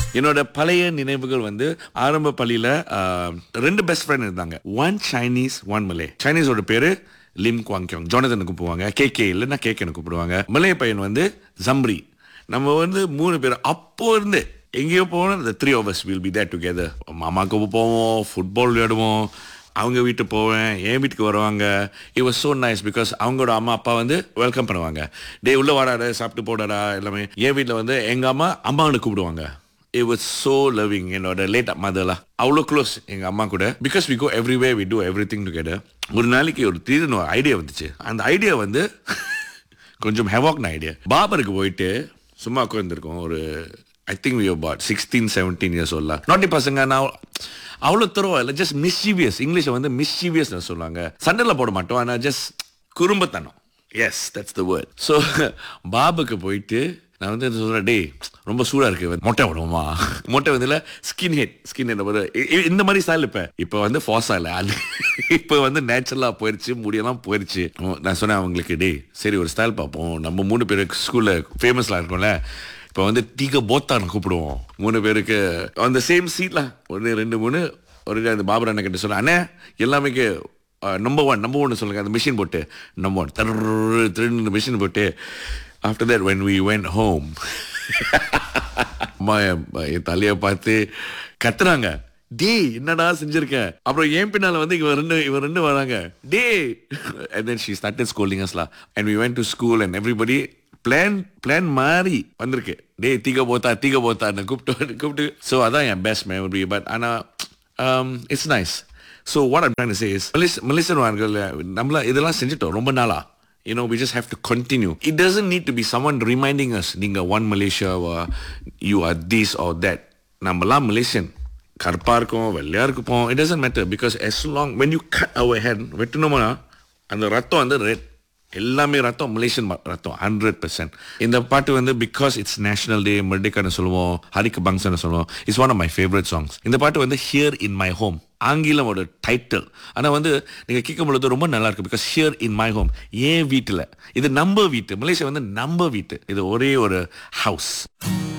என்னோட பழைய நினைவுகள் வந்து ஆரம்ப பள்ளியில ஆஹ், ரெண்டு பெஸ்ட் ஃப்ரெண்ட் இருந்தாங்க ஒன் சைனீஸ் ஒன் மலே சைனீஸோட பேரு லிம் குவாங் கியோங் ஜோனதன் கூப்பிடுவாங்க கே கே இல்லைன்னா கேக்கேன்னு கூப்பிடுவாங்க மலே பையன் வந்து ஜம்ரி நம்ம வந்து மூணு பேர் அப்போ இருந்து எங்கேயோ போனோம் the three of us will be there together மாமாக்கு போவோம் ஃபுட்பால் விளையாடுவோம் அவங்க வீட்டுக்கு போவேன் என் வீட்டுக்கு வருவாங்க it was so nice because அவங்களோட அம்மா அப்பா வந்து வெல்கம் பண்ணுவாங்க டே உள்ள வாடாடா சாப்பிட்டு போடாடா எல்லாமே என் வீட்டில் வந்து எங்க அம்மா அம்மான்னு கூப்பிடுவாங்க it was so loving என்னோட லேட் மதர்லாம் அவ்வளோ க்ளோஸ் எங்க அம்மா கூட because we go everywhere we do everything together ஒரு நாளைக்கு ஒரு திடீர்னு ஒரு ஐடியா வந்துச்சு அந்த ஐடியா வந்து கொஞ்சம் ஹெவாக்ன ஐடியா பாபருக்கு போயிட்டு சும்மா உட்காந்துருக்கோம் ஒரு I think we about sixteen seventeen years சொல்லலாம் நாட்டி பசங்க நான் அவ்வளோ தருவா இல்லை ஜஸ்ட் மிஸ்சீவியஸ் இங்கிலீஷை வந்து மிஸ்சீவியஸ் சொல்லுவாங்க சண்டையில் போட மாட்டோம் ஆனால் ஜஸ்ட் குறும்பத்தனம் yes that's the word so பாபுக்கு போயிட்டு நான் வந்து சொல்கிறேன் டேய் ரொம்ப சூடாக இருக்கு மொட்டை விடுவோமா மொட்டை வந்து ஸ்கின் ஹெட் ஸ்கின் ஹெட் ஒரு இ- இ- இந்த மாதிரி ஸ்டைல் இப்போ இப்போ வந்து ஃபாஸா இல்லை அது இப்போ வந்து நேச்சுரலாக போயிடுச்சு முடியெல்லாம் போயிடுச்சு நான் சொன்னேன் அவங்களுக்கு டேய் சரி ஒரு ஸ்டைல் பார்ப்போம் நம்ம மூணு பேருக்கு ஸ்கூலில் ஃபேமஸ்லாம் இருக்கோம்ல இப்போ வந்து டீக போத்தான் கூப்பிடுவோம் மூணு பேருக்கு அந்த சேம் சீட்ல ஒன்று ரெண்டு மூணு ஒரு அந்த பாபர் அண்ணன் கிட்ட சொன்னேன் அண்ணே எல்லாமே நம்பர் ஒன் நம்பர் ஒன் சொல்லுங்க அந்த மிஷின் போட்டு நம்பர் ஒன் தரு திருன்னு மிஷின் போட்டு after that when we went home அம்மா என் என் தலையை பார்த்து கத்துறாங்க டேய் என்னடா செஞ்சிருக்க அப்புறம் என் பின்னால வந்து இவன் ரெண்டு இவன் ரெண்டு வராங்க டே and then she started scolding us lah and we went to school and everybody plan plan மாறி வந்திருக்கு டேய் தீக போத்தா தீக போத்தா கூப்பிட்டு கூப்பிட்டு ஸோ அதான் என் பெஸ்ட் மெமரி பட் ஆனால் it's nice so what I'm trying say is Malays Malaysian வார்கள் நம்மள இதெல்லாம் செஞ்சுட்டோம் ரொம்ப நாளா you know we just have to continue it doesn't need to be someone reminding us நீங்க one malaysia or you are this or that நம்மலாம் Malaysian கருப்பா இருக்கும் வெள்ளையா இருப்போம் it doesn't matter because as long when you cut our head வெட்டணுமா அந்த ரத்தம் வந்து red எல்லாமே ரத்தம் மலேசியன் ம- ரத்தம் ஹண்ட்ரட் பர்சன்ட் இந்த பாட்டு வந்து பிகாஸ் இட்ஸ் நேஷனல் டே மர்டிக்கான சொல்லுவோம் ஹரிக்கு பங்க்ஸ்னு சொல்லுவோம் it's one of my favourite songs இந்த பாட்டு வந்து ஹியர் இன் மை ஹோம் ஆங்கிலமோட டைட்டில் ஆனால் வந்து நீங்கள் கேட்கும் பொழுது ரொம்ப நல்லா இருக்கு because here in my home ஏன் வீட்டில் இது நம்ம வீட்டு மலேசியா வந்து நம்ம வீட்டு இது ஒரே ஒரு ஹவுஸ்